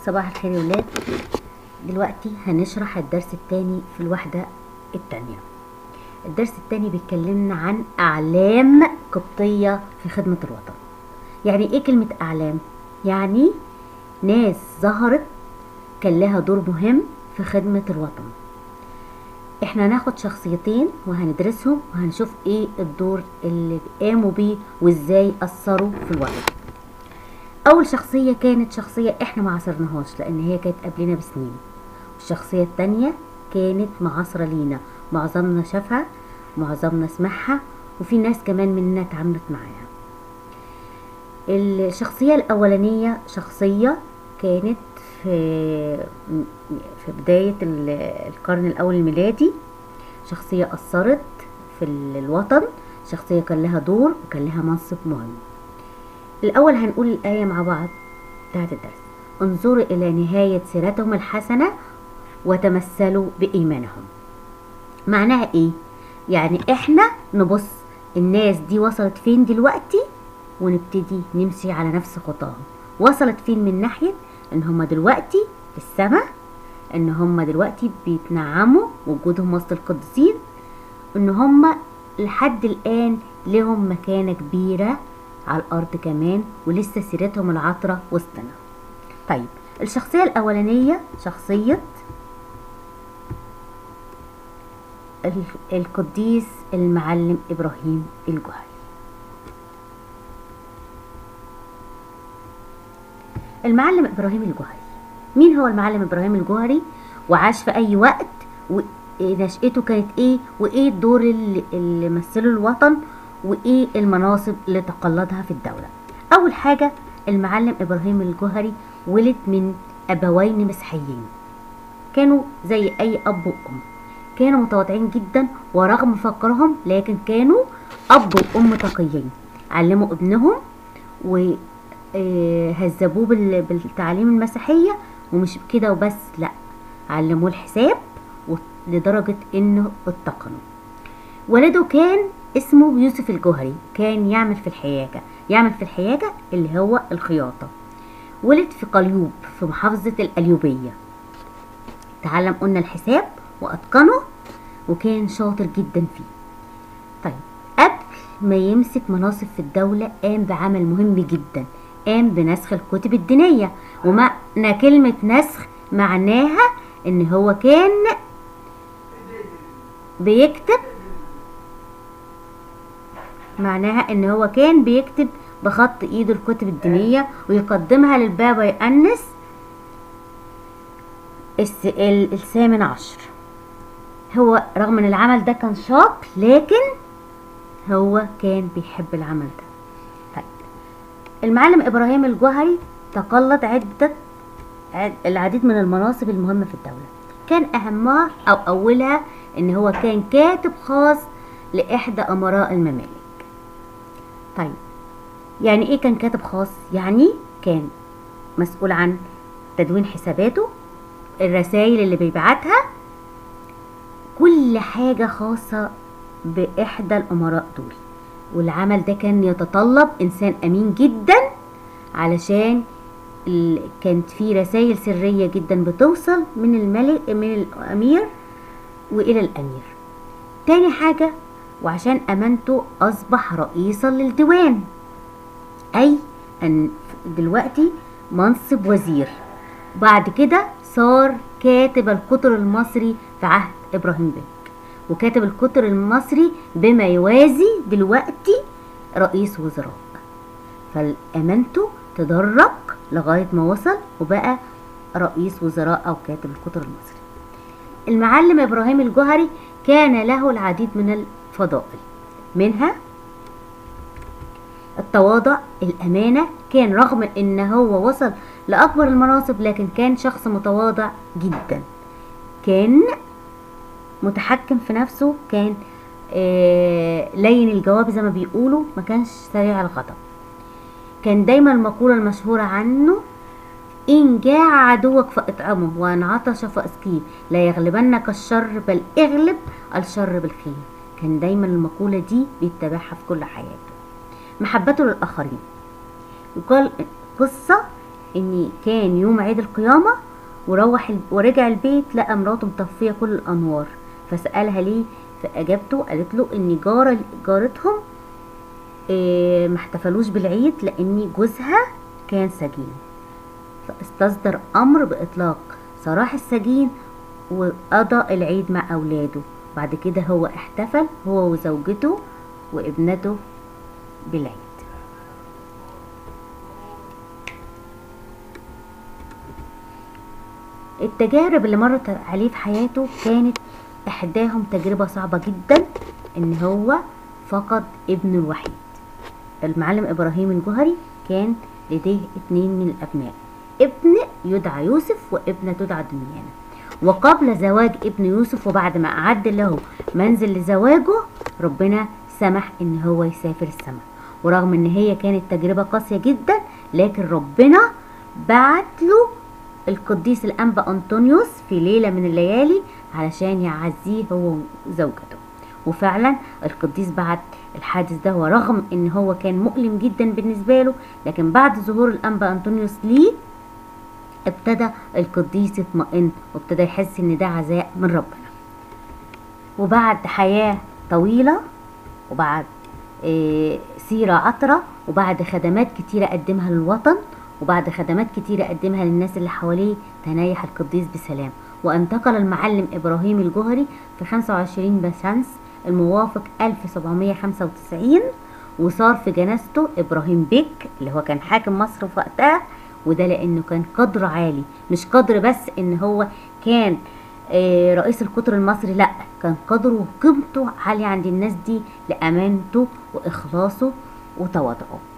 صباح الخير يا ولاد دلوقتي هنشرح الدرس التاني في الوحدة التانية الدرس التاني بيتكلمنا عن أعلام قبطية في خدمة الوطن يعني ايه كلمة أعلام؟ يعني ناس ظهرت كان لها دور مهم في خدمة الوطن احنا هناخد شخصيتين وهندرسهم وهنشوف ايه الدور اللي قاموا بيه وازاي اثروا في الوطن اول شخصية كانت شخصية احنا ما عصرناهاش لان هي كانت قبلنا بسنين الشخصية التانية كانت معاصرة لينا معظمنا شافها معظمنا سمعها وفي ناس كمان مننا اتعاملت معاها الشخصية الأولانية شخصية كانت في في بداية القرن الأول الميلادي شخصية أثرت في الوطن شخصية كان لها دور وكان لها منصب مهم الأول هنقول الآية مع بعض بتاعت الدرس انظروا إلى نهاية سيرتهم الحسنة وتمثلوا بإيمانهم معناها إيه؟ يعني إحنا نبص الناس دي وصلت فين دلوقتي ونبتدي نمشي على نفس خطاهم وصلت فين من ناحية ان هما دلوقتي في السماء ان هما دلوقتي بيتنعموا وجودهم وسط القديسين ان هما لحد الان لهم مكانة كبيرة على الارض كمان ولسه سيرتهم العطرة وسطنا طيب الشخصية الاولانية شخصية القديس المعلم ابراهيم الجوهري المعلم ابراهيم الجوهري مين هو المعلم ابراهيم الجوهري وعاش في اي وقت ونشأته كانت ايه وايه الدور اللي, اللي مثله الوطن وايه المناصب اللي تقلدها في الدولة اول حاجة المعلم ابراهيم الجوهري ولد من ابوين مسيحيين كانوا زي اي اب وام كانوا متواضعين جدا ورغم فقرهم لكن كانوا اب وام تقيين علموا ابنهم و هذبوه بالتعليم المسيحية ومش كده وبس لا علموه الحساب لدرجة انه اتقنوا والده كان اسمه يوسف الجوهري كان يعمل في الحياجة يعمل في الحياجة اللي هو الخياطة ولد في قليوب في محافظة القليوبية تعلم قلنا الحساب واتقنه وكان شاطر جدا فيه طيب قبل ما يمسك مناصب في الدولة قام بعمل مهم جدا قام بنسخ الكتب الدينية ومعنى كلمة نسخ معناها ان هو كان بيكتب معناها ان هو كان بيكتب بخط ايده الكتب الدينية ويقدمها للبابا يأنس الثامن عشر هو رغم ان العمل ده كان شاق لكن هو كان بيحب العمل ده المعلم ابراهيم الجوهري تقلد عدة العديد من المناصب المهمة في الدولة كان اهمها او اولها ان هو كان كاتب خاص لاحدى امراء الممالك طيب يعني ايه كان كاتب خاص يعني كان مسؤول عن تدوين حساباته الرسائل اللي بيبعتها كل حاجة خاصة باحدى الامراء دول والعمل ده كان يتطلب انسان امين جدا علشان كانت في رسائل سرية جدا بتوصل من الملك من الامير والى الامير تاني حاجة وعشان امانته اصبح رئيسا للديوان اي ان دلوقتي منصب وزير بعد كده صار كاتب القطر المصري في عهد ابراهيم بك وكاتب القطر المصري بما يوازي دلوقتي رئيس وزراء فامانته تدرج لغايه ما وصل وبقى رئيس وزراء او كاتب القطر المصري المعلم ابراهيم الجوهري كان له العديد من الفضائل منها التواضع الامانه كان رغم ان هو وصل لاكبر المناصب لكن كان شخص متواضع جدا كان متحكم في نفسه كان آه لين الجواب زي ما بيقولوا ما كانش سريع الغضب كان دايما المقولة المشهورة عنه إن جاع عدوك فاطعمه وإن عطش فاسقيه لا يغلبنك الشر بل اغلب الشر بالخير كان دايما المقولة دي بيتبعها في كل حياته محبته للآخرين يقال قصة ان كان يوم عيد القيامة وروح ال- ورجع البيت لقى مراته مطفية كل الانوار فسألها ليه فاجابته قالت له ان جارة جارتهم إيه ما احتفلوش بالعيد لان جوزها كان سجين فاستصدر امر باطلاق سراح السجين وقضى العيد مع اولاده بعد كده هو احتفل هو وزوجته وابنته بالعيد التجارب اللي مرت عليه في حياته كانت احداهم تجربة صعبة جدا ان هو فقد ابنه الوحيد المعلم ابراهيم الجوهري كان لديه اتنين من الابناء ابن يدعى يوسف وابنة تدعى دميانة وقبل زواج ابن يوسف وبعد ما أعد له منزل لزواجه ربنا سمح ان هو يسافر السماء ورغم ان هي كانت تجربة قاسية جدا لكن ربنا بعت له القديس الأنبا أنطونيوس في ليلة من الليالي علشان يعزيه هو وزوجته وفعلا القديس بعت الحادث ده ورغم ان هو كان مؤلم جدا بالنسبة له لكن بعد ظهور الأنبا أنطونيوس ليه ابتدى القديس يطمئن وابتدى يحس ان ده عزاء من ربنا وبعد حياة طويلة وبعد إيه سيرة عطرة وبعد خدمات كتيرة قدمها للوطن وبعد خدمات كتيرة قدمها للناس اللي حواليه تنايح القديس بسلام وانتقل المعلم إبراهيم الجوهري في 25 بشمس الموافق 1795 وصار في جنازته إبراهيم بيك اللي هو كان حاكم مصر في وقتها وده لأنه كان قدر عالي مش قدر بس إن هو كان آه، رئيس القطر المصري لا كان قدره وقيمته عالية عند الناس دي لأمانته وإخلاصه وتواضعه